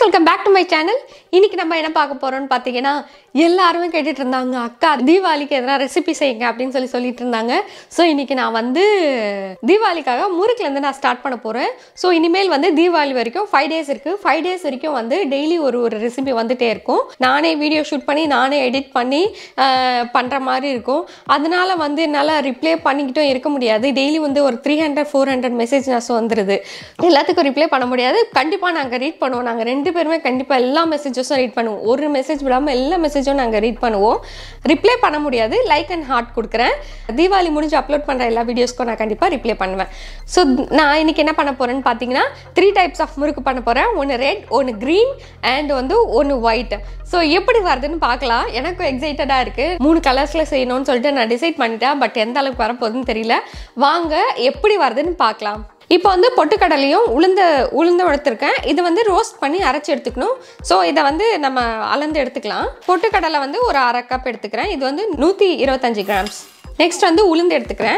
welcome back to my channel இன்னைக்கு நம்ம என்ன பார்க்க போறோம்னு பார்த்தீங்கன்னா எல்லாருமே கேட்டுட்டு இருந்தாங்க அக்கா தீபாவளிக்கு எதனா ரெசிபி செய்யுங்க அப்படின்னு சொல்லி சொல்லிட்டு இருந்தாங்க ஸோ இன்னைக்கு நான் வந்து தீபாவளிக்காக முறுக்குலேருந்து நான் ஸ்டார்ட் பண்ண போகிறேன் ஸோ இனிமேல் வந்து தீபாவளி வரைக்கும் ஃபைவ் டேஸ் இருக்குது ஃபைவ் டேஸ் வரைக்கும் வந்து டெய்லி ஒரு ஒரு ரெசிபி வந்துட்டே இருக்கும் நானே வீடியோ ஷூட் பண்ணி நானே எடிட் பண்ணி பண்ணுற மாதிரி இருக்கும் அதனால வந்து என்னால் ரிப்ளை பண்ணிக்கிட்டும் இருக்க முடியாது டெய்லி வந்து ஒரு three hundred four hundred messages வந்துடுது எல்லாத்துக்கும் ரிப்ளை பண்ண முடியாது கண்டிப்பாக நாங்கள் ரீட் பண்ணுவோம் நாங்கள் ரெண்டு பேருமே கண்டிப்பாக எல்லா மெசேஜஸும் ரீட் பண்ணுவோம் ஒரு மெசேஜ் விடாமல் எல்லா மெசேஜும் நாங்கள் ரீட் பண்ணுவோம் ரிப்ளை பண்ண முடியாது லைக் அண்ட் ஹார்ட் கொடுக்குறேன் தீபாவளி முடிஞ்சு அப்லோட் பண்ணுற எல்லா வீடியோஸ்க்கும் நான் கண்டிப்பாக ரிப்ளை பண்ணுவேன் ஸோ நான் இன்னைக்கு என்ன பண்ண போகிறேன்னு பார்த்தீங்கன்னா த்ரீ டைப்ஸ் ஆஃப் முறுக்கு பண்ண போகிறேன் ஒன்று ரெட் ஒன்று க்ரீன் அண்ட் வந்து ஒன்று ஒயிட் ஸோ எப்படி வருதுன்னு பார்க்கலாம் எனக்கும் எக்ஸைட்டடாக இருக்குது மூணு கலர்ஸில் செய்யணும்னு சொல்லிட்டு நான் டிசைட் பண்ணிட்டேன் பட் எந்த அளவுக்கு வரப்போகுதுன்னு தெரியல வாங்க எப்படி வருதுன்னு பார்க்கலாம் இப்போ வந்து பொட்டுக்கடலையும் உளுந்த உளுந்து எடுத்திருக்கேன் இது வந்து ரோஸ்ட் பண்ணி அரைச்சி எடுத்துக்கணும் ஸோ இதை வந்து நம்ம அளந்து எடுத்துக்கலாம் பொட்டுக்கடலை வந்து ஒரு அரை கப் எடுத்துக்கிறேன் இது வந்து நூற்றி இருபத்தஞ்சி கிராம்ஸ் நெக்ஸ்ட் வந்து உளுந்து எடுத்துக்கிறேன்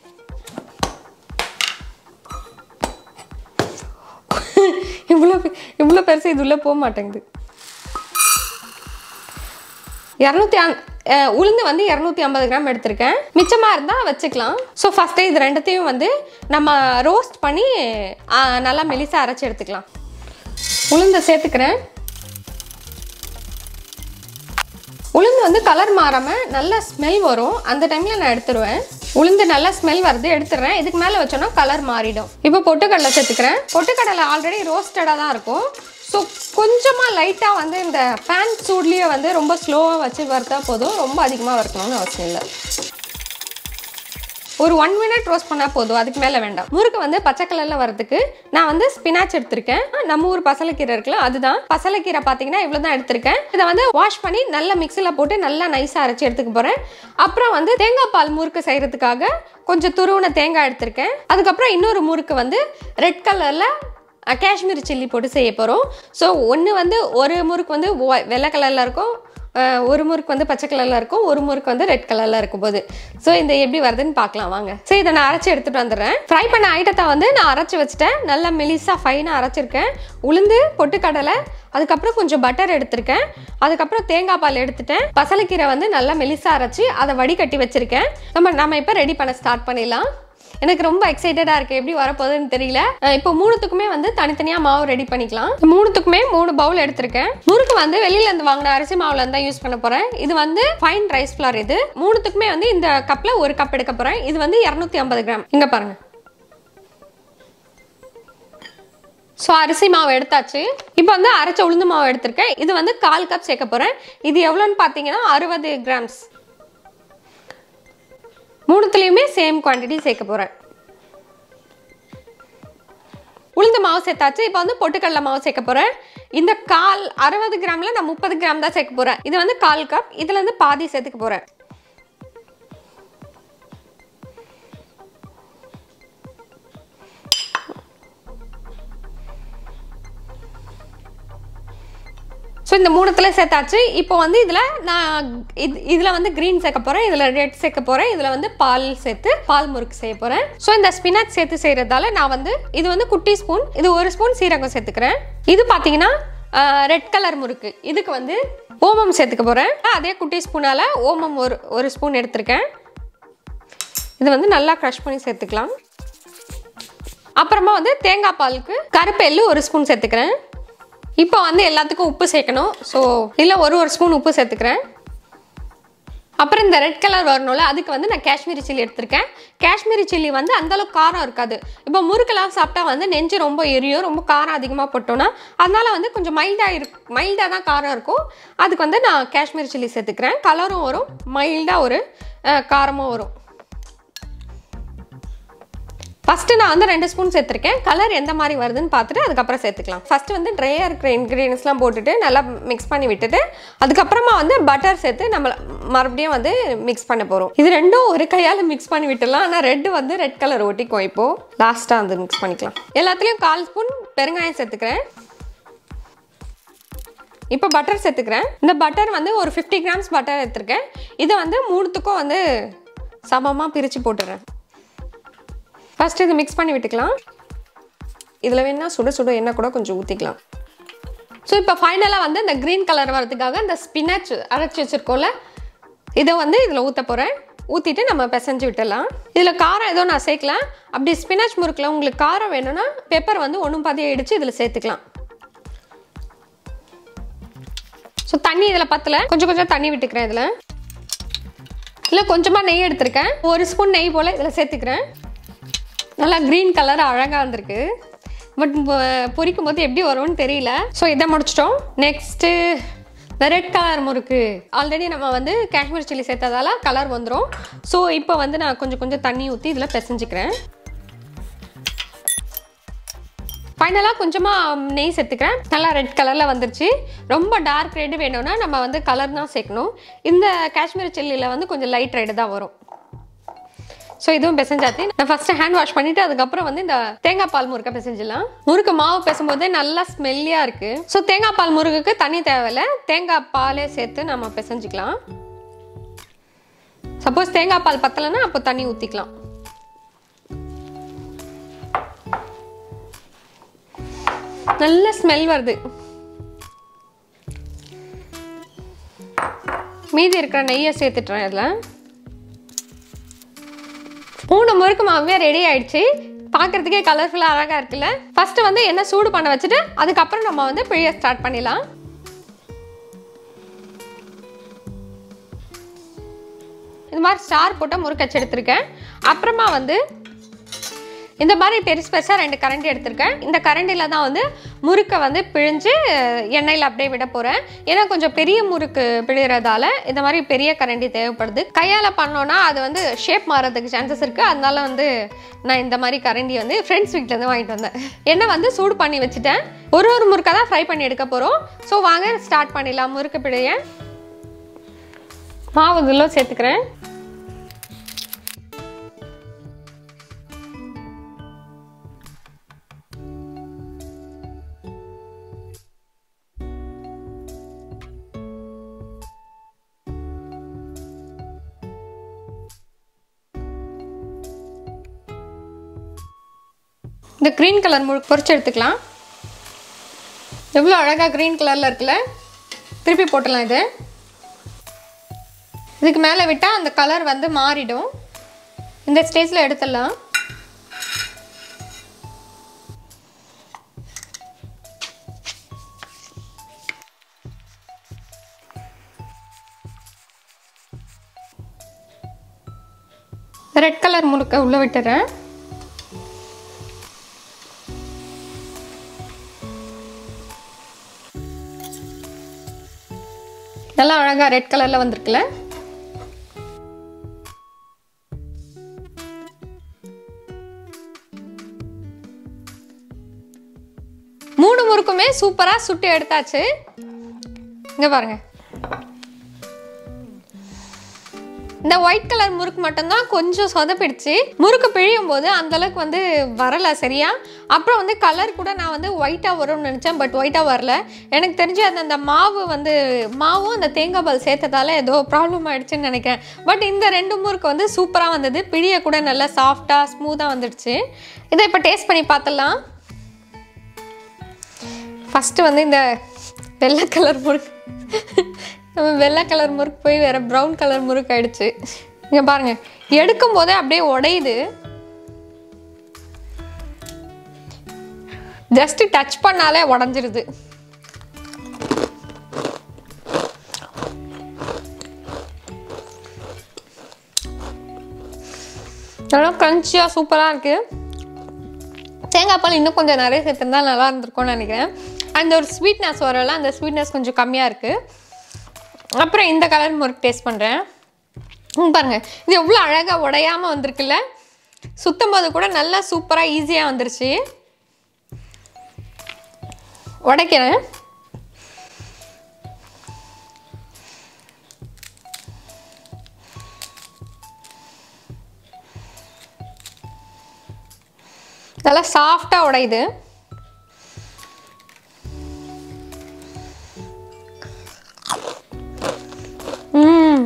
இவ்வளோ இவ்வளோ பெருசு இது உள்ளே போக மாட்டேங்குது இரநூத்தி உளுந்து வந்து இரநூத்தி ஐம்பது கிராம் எடுத்திருக்கேன் மிச்சமாக இருந்தால் வச்சுக்கலாம் ஸோ ஃபஸ்ட்டு இது ரெண்டுத்தையும் வந்து நம்ம ரோஸ்ட் பண்ணி ஆ, நல்லா மெலிசாக அரைச்சி எடுத்துக்கலாம் உளுந்தை சேர்த்துக்கிறேன் உளுந்து வந்து கலர் மாறாமல் நல்ல ஸ்மெல் வரும் அந்த டைமில் நான் எடுத்துருவேன் உளுந்து நல்லா ஸ்மெல் வருது எடுத்துடுறேன் இதுக்கு மேலே வச்சோன்னா கலர் மாறிடும் இப்போ பொட்டுக்கடலை சேர்த்துக்கிறேன் பொட்டுக்கடலை ஆல்ரெடி ரோஸ்டடாக தான் இருக்கும் ஸோ கொஞ்சமாக லைட்டாக வந்து இந்த பேன் சூட்லேயே வந்து ரொம்ப ஸ்லோவாக வச்சு வறுத்தா போதும் ரொம்ப அதிகமாக வறுக்கணும்னு அவசியம் இல்லை ஒரு ஒன் மினிட் ரோஸ்ட் பண்ணால் போதும் அதுக்கு மேலே வேண்டாம் முறுக்கு வந்து பச்சை கலரில் வரதுக்கு நான் வந்து ஸ்பினாச் எடுத்திருக்கேன் நம்ம ஊர் பசலைக்கீரை இருக்குல்ல அதுதான் பசலைக்கீரை பார்த்தீங்கன்னா இவ்வளோ தான் எடுத்திருக்கேன் இதை வந்து வாஷ் பண்ணி நல்லா மிக்சியில் போட்டு நல்லா நைஸாக அரைச்சி எடுத்துக்க போகிறேன் அப்புறம் வந்து தேங்காய் பால் முறுக்கு செய்கிறதுக்காக கொஞ்சம் துருவின தேங்காய் எடுத்திருக்கேன் அதுக்கப்புறம் இன்னொரு முறுக்கு வந்து ரெட் கலரில் காஷ்மீர் சில்லி போட்டு செய்ய போகிறோம் ஸோ ஒன்று வந்து ஒரு முறுக்கு வந்து ஒ- வெள்ளை கலரில் இருக்கும் அஹ் ஒரு முறுக்கு வந்து பச்சை கலரில் இருக்கும் ஒரு முறுக்கு வந்து ரெட் கலரில் இருக்கும் போது ஸோ இந்த எப்படி வருதுன்னு பார்க்கலாம் வாங்க ஸோ இதை நான் அரைச்சி எடுத்துகிட்டு வந்துடுறேன் ஃப்ரை பண்ண ஐட்டத்தை வந்து நான் அரைச்சி வச்சுட்டேன் நல்லா மெலிசாக ஃபைனாக அரைச்சிருக்கேன் உளுந்து பொட்டுக்கடலை அதுக்கப்புறம் கொஞ்சம் பட்டர் எடுத்திருக்கேன் அதுக்கப்புறம் தேங்காய் பால் எடுத்துட்டேன் பசலைக்கீரை வந்து நல்லா மெலிசாக அரைச்சி அதை வடிகட்டி வச்சிருக்கேன் நம்ம நம்ம இப்போ ரெடி பண்ண ஸ்டார்ட் பண்ணிடலாம் எனக்கு ரொம்ப எக்ஸைட்டடாக இருக்குது எப்படி வரப்போகுதுன்னு தெரியல அஹ் இப்போ மூணுத்துக்குமே வந்து தனித்தனியாக மாவு ரெடி பண்ணிக்கலாம் இந்த மூணுத்துக்குமே மூணு பவுல் எடுத்திருக்கேன் முறுக்கு வந்து வெளியில இருந்து வாங்கின அரிசி மாவுல இருந்தா யூஸ் பண்ண போறேன் இது வந்து ஃபைன் ரைஸ் ஃப்ளார் இது மூணுத்துக்குமே வந்து இந்த கப்ல ஒரு கப் எடுக்க போறேன் இது வந்து 250 ஐம்பது கிராம் இங்க பாருங்க ஸோ அரிசி மாவு எடுத்தாச்சு இப்போ வந்து அரைச்ச உளுந்து மாவு எடுத்திருக்கேன் இது வந்து கால் கப் சேர்க்க போறேன் இது எவ்வளோன்னு பார்த்தீங்கன்னா அறுபது கிராம்ஸ் மூணுத்துலேயுமே சேம் குவான்டிட்டி சேர்க்க போகிறேன் உளுந்து மாவு சேர்த்தாச்சு இப்போ வந்து பொட்டுக்கடலை மாவு சேர்க்க போகிறேன் இந்த கால் அறுபது கிராமில் நான் முப்பது கிராம் தான் சேர்க்க போகிறேன் இது வந்து கால் கப் இதில் வந்து பாதி சேர்த்துக்க போகிறேன் ஸோ இந்த மூணுத்துல சேர்த்தாச்சு இப்போ வந்து இதில் நான் இது இதில் வந்து க்ரீன் சேர்க்க போகிறேன் இதில் ரெட் சேர்க்க போகிறேன் இதில் வந்து பால் சேர்த்து பால் முறுக்கு செய்ய போகிறேன் ஸோ இந்த ஸ்பினாச் சேர்த்து செய்கிறதால நான் வந்து இது வந்து குட்டி ஸ்பூன் இது ஒரு ஸ்பூன் சீரகம் சேர்த்துக்கிறேன் இது பார்த்தீங்கன்னா ரெட் கலர் முறுக்கு இதுக்கு வந்து ஓமம் சேர்த்துக்க போகிறேன் அதே குட்டி ஸ்பூனால் ஓமம் ஒரு ஒரு ஸ்பூன் எடுத்திருக்கேன் இது வந்து நல்லா க்ரஷ் பண்ணி சேர்த்துக்கலாம் அப்புறமா வந்து தேங்காய் பாலுக்கு கருப்பு எள்ளு ஒரு ஸ்பூன் சேர்த்துக்கிறேன் இப்போ வந்து எல்லாத்துக்கும் உப்பு சேர்க்கணும் ஸோ இல்லை ஒரு ஒரு ஸ்பூன் உப்பு சேர்த்துக்கிறேன் அப்புறம் இந்த ரெட் கலர் வரணும்ல அதுக்கு வந்து நான் காஷ்மீரி சில்லி எடுத்திருக்கேன் காஷ்மீரி சில்லி வந்து அந்த அளவுக்கு காரம் இருக்காது இப்போ முறுக்கெல்லாம் சாப்பிட்டா வந்து நெஞ்சு ரொம்ப எரியும் ரொம்ப காரம் அதிகமாக போட்டோன்னா அதனால வந்து கொஞ்சம் மைல்டாக இரு மைல்டாக தான் காரம் இருக்கும் அதுக்கு வந்து நான் காஷ்மீரி சில்லி சேர்த்துக்கிறேன் கலரும் வரும் மைல்டாக ஒரு அஹ், காரமும் வரும் ஃபஸ்ட்டு நான் வந்து ரெண்டு ஸ்பூன் சேர்த்துருக்கேன் கலர் எந்த மாதிரி வருதுன்னு பார்த்துட்டு அதுக்கப்புறம் சேர்த்துக்கலாம் ஃபஸ்ட்டு வந்து ட்ரையாக இருக்கிற இன்க்ரீடியன்ஸ்லாம் போட்டுட்டு நல்லா மிக்ஸ் பண்ணி விட்டுட்டு அதுக்கப்புறமா வந்து பட்டர் சேர்த்து நம்ம மறுபடியும் வந்து மிக்ஸ் பண்ண போகிறோம் இது ரெண்டும் ஒரு கையால் மிக்ஸ் பண்ணி விட்டுலாம் ஆனால் ரெட்டு வந்து ரெட் கலர் ஒட்டிக்கும் இப்போது லாஸ்ட்டாக வந்து மிக்ஸ் பண்ணிக்கலாம் எல்லாத்துலேயும் கால் ஸ்பூன் பெருங்காயம் சேர்த்துக்கிறேன் இப்போ பட்டர் சேர்த்துக்கிறேன் இந்த பட்டர் வந்து ஒரு ஃபிஃப்டி கிராம்ஸ் பட்டர் எடுத்திருக்கேன் இதை வந்து மூணுத்துக்கும் வந்து சமமாக பிரித்து போட்டுறேன் ஃபர்ஸ்ட் இது மிக்ஸ் பண்ணி விட்டுக்கலாம் இதில் வேணா சுட சுட எண்ணெய் கூட கொஞ்சம் ஊற்றிக்கலாம் ஸோ இப்போ ஃபைனலாக வந்து இந்த க்ரீன் கலர் வரதுக்காக இந்த ஸ்பினாச் அரைச்சி வச்சுருக்கோம்ல இதை வந்து இதில் ஊற்ற போகிறேன் ஊற்றிட்டு நம்ம பிசைஞ்சு விட்டுடலாம் இதில் காரம் எதுவும் நான் சேர்க்கல அப்படி ஸ்பினாச் முறுக்கில் உங்களுக்கு காரம் வேணும்னா பெப்பர் வந்து ஒன்றும் பாதியாக இடித்து இதில் சேர்த்துக்கலாம் ஸோ தண்ணி இதில் பத்தல கொஞ்சம் கொஞ்சம் தண்ணி விட்டுக்கிறேன் இதில் இதில் கொஞ்சமாக நெய் எடுத்திருக்கேன் ஒரு ஸ்பூன் நெய் போல் இதில் சேர்த்துக்கிறேன் நல்லா க்ரீன் கலர் அழகாக வந்திருக்கு பட் பொரிக்கும் போது எப்படி வரும்னு தெரியல ஸோ இதை முடிச்சிட்டோம் நெக்ஸ்ட்டு இந்த ரெட் கலர் முறுக்கு ஆல்ரெடி நம்ம வந்து காஷ்மீர் சில்லி சேர்த்ததால கலர் வந்துடும் ஸோ இப்போ வந்து நான் கொஞ்சம் கொஞ்சம் தண்ணி ஊற்றி இதில் பிசைஞ்சுக்கிறேன் ஃபைனலாக கொஞ்சமாக நெய் சேர்த்துக்கிறேன் நல்லா ரெட் கலரில் வந்துருச்சு ரொம்ப டார்க் ரெட் வேணும்னா நம்ம வந்து கலர் தான் சேர்க்கணும் இந்த காஷ்மீர் சில்லியில் வந்து கொஞ்சம் லைட் ரெட் தான் வரும் ஸோ இதுவும் பிசைஞ்சாச்சு நான் ஃபஸ்ட்டு ஹேண்ட் வாஷ் பண்ணிவிட்டு அதுக்கப்புறம் வந்து இந்த தேங்காய் பால் முறுக்கை பிசைஞ்சிடலாம் முறுக்கு மாவு பிசைம்போதே நல்லா ஸ்மெல்லியாக இருக்குது ஸோ தேங்காய் பால் முறுக்குக்கு தண்ணி தேவையில்ல தேங்காய் பாலே சேர்த்து நம்ம பிசைஞ்சிக்கலாம் சப்போஸ் தேங்காய் பால் பத்தலைன்னா அப்போ தண்ணி ஊற்றிக்கலாம் நல்ல ஸ்மெல் வருது மீதி இருக்கிற நெய்யை சேர்த்துட்டுறேன் இதில் மூணு முறுக்கு மாவே ரெடி ஆயிடுச்சு பார்க்கறதுக்கே கலர்ஃபுல்லாக அழகாக இருக்குல்ல ஃபர்ஸ்ட் வந்து எண்ணெய் சூடு பண்ண வச்சுட்டு அதுக்கப்புறம் நம்ம வந்து பிழிய ஸ்டார்ட் பண்ணிடலாம் இது மாதிரி ஸ்டார் போட்ட முறுக்கச்சு எடுத்திருக்கேன் அப்புறமா வந்து இந்த மாதிரி பெருசு பெருசாக ரெண்டு கரண்டி எடுத்திருக்கேன் இந்த கரண்டியில் தான் வந்து முறுக்கை வந்து பிழிஞ்சு எண்ணெயில் அப்படியே விட போகிறேன் ஏன்னா கொஞ்சம் பெரிய முறுக்கு பிழிகிறதால இந்த மாதிரி பெரிய கரண்டி தேவைப்படுது கையால் பண்ணோன்னா அது வந்து ஷேப் மாறதுக்கு சான்சஸ் இருக்குது அதனால வந்து நான் இந்த மாதிரி கரண்டி வந்து ஃப்ரெண்ட்ஸ் வீட்டிலேருந்து வாங்கிட்டு வந்தேன் எண்ணெய் வந்து சூடு பண்ணி வச்சுட்டேன் ஒரு ஒரு முறுக்கை தான் ஃப்ரை பண்ணி எடுக்க போகிறோம் ஸோ வாங்க ஸ்டார்ட் பண்ணிடலாம் முறுக்கு பிழைய மாவு இதில் சேர்த்துக்கிறேன் இந்த க்ரீன் கலர் முழு பொரிச்சு எடுத்துக்கலாம் எவ்வளோ அழகாக க்ரீன் கலரில் இருக்குல்ல திருப்பி போட்டுடலாம் இது இதுக்கு மேலே விட்டால் அந்த கலர் வந்து மாறிடும் இந்த ஸ்டேஜில் எடுத்துடலாம் ரெட் கலர் முறுக்க உள்ளே விட்டுறேன் நல்லா அழகாக ரெட் கலரில் வந்திருக்குல்ல மூணு முறுக்குமே சூப்பராக சுட்டு எடுத்தாச்சு இங்கே பாருங்க இந்த ஒயிட் கலர் முறுக்கு மட்டும்தான் கொஞ்சம் சொதப்பிடுச்சு முறுக்கு பிழியும் போது அந்த அளவுக்கு வந்து வரல சரியா அப்புறம் வந்து கலர் கூட நான் வந்து ஒயிட்டாக வரும்னு நினச்சேன் பட் ஒயிட்டாக வரல எனக்கு தெரிஞ்சு அந்த அந்த மாவு வந்து மாவும் அந்த தேங்காய் பால் சேர்த்ததால ஏதோ ப்ராப்ளம் ஆயிடுச்சுன்னு நினைக்கிறேன் பட் இந்த ரெண்டு முறுக்கு வந்து சூப்பராக வந்தது பிழிய கூட நல்லா சாஃப்டாக ஸ்மூத்தாக வந்துடுச்சு இதை இப்போ டேஸ்ட் பண்ணி பார்த்துடலாம் ஃபஸ்ட்டு வந்து இந்த வெள்ளை கலர் முறுக்கு நம்ம வெள்ளை கலர் முறுக்கு போய் வேற ப்ரௌன் கலர் முறுக்கு ஆயிடுச்சு இங்கே பாருங்க எடுக்கும் போதே அப்படியே உடையுது ஜஸ்ட் டச் பண்ணாலே உடஞ்சிருது நல்லா க்ரன்ச்சியாக சூப்பராக இருக்குது தேங்காய் பால் இன்னும் கொஞ்சம் நிறைய சேர்த்துருந்தா நல்லா இருந்திருக்கும்னு நினைக்கிறேன் அந்த ஒரு ஸ்வீட்னஸ் வரல அந்த ஸ்வீட்னஸ் கொஞ்சம் கம்மியாக இருக்குது அப்புறம் இந்த கலர் முறுக்கு டேஸ்ட் பண்ணுறேன் பாருங்கள் இது எவ்வளோ அழகாக உடையாமல் வந்திருக்குல்ல சுத்தம் போது கூட நல்லா சூப்பராக ஈஸியாக வந்துருச்சு உடைக்கிறேன் நல்லா சாஃப்டாக உடையுது ம்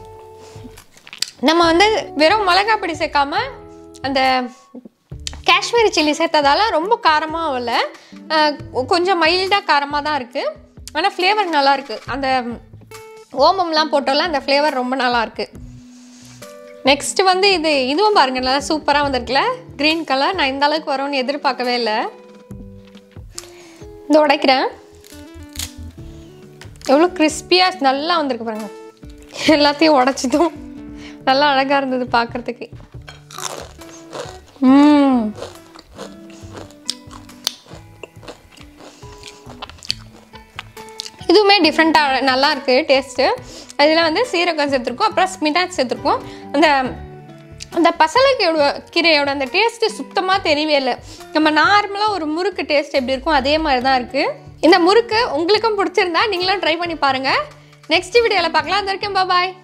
நம்ம வந்து வெறும் மிளகாய் பொடி சேர்க்காம அந்த காஷ்மீரி சில்லி சேர்த்ததால ரொம்ப காரமாக இல்லை அஹ் கொஞ்சம் மைல்டாக காரமாக தான் இருக்குது ஆனால் ஃப்ளேவர் நல்லா இருக்கு அந்த ஓமம்லாம் போட்டோம்ல அந்த ஃப்ளேவர் ரொம்ப நல்லா இருக்கு நெக்ஸ்ட் வந்து இது இதுவும் பாருங்க நல்லா சூப்பராக வந்திருக்குல்ல க்ரீன் கலர் நான் இந்த அளவுக்கு வரும்னு எதிர்பார்க்கவே இல்லை இந்த உடைக்கிறேன் எவ்வளோ கிறிஸ்பியாக நல்லா வந்திருக்கு பாருங்க எல்லாத்தையும் உடைச்சிட்டோம் நல்லா அழகாக இருந்தது பார்க்குறதுக்கு ம் இதுவுமே டிஃப்ரெண்ட்டாக நல்லா இருக்கு டேஸ்ட்டு அதில் வந்து சீரகம் சேர்த்துருக்கோம் அப்புறம் ஸ்மிட்டாச் சேர்த்துருக்கோம் அந்த அந்த பசலைக்கீரோட கீரையோட அந்த டேஸ்ட்டு சுத்தமாக தெரியவே இல்லை நம்ம நார்மலாக ஒரு முறுக்கு டேஸ்ட் எப்படி இருக்கும் அதே மாதிரி தான் இருக்குது இந்த முறுக்கு உங்களுக்கும் பிடிச்சிருந்தா நீங்களும் ட்ரை பண்ணி பாருங்கள் நெக்ஸ்ட் வீடியோவில் பார்க்கலாம் அது வரைக்கும் பாய்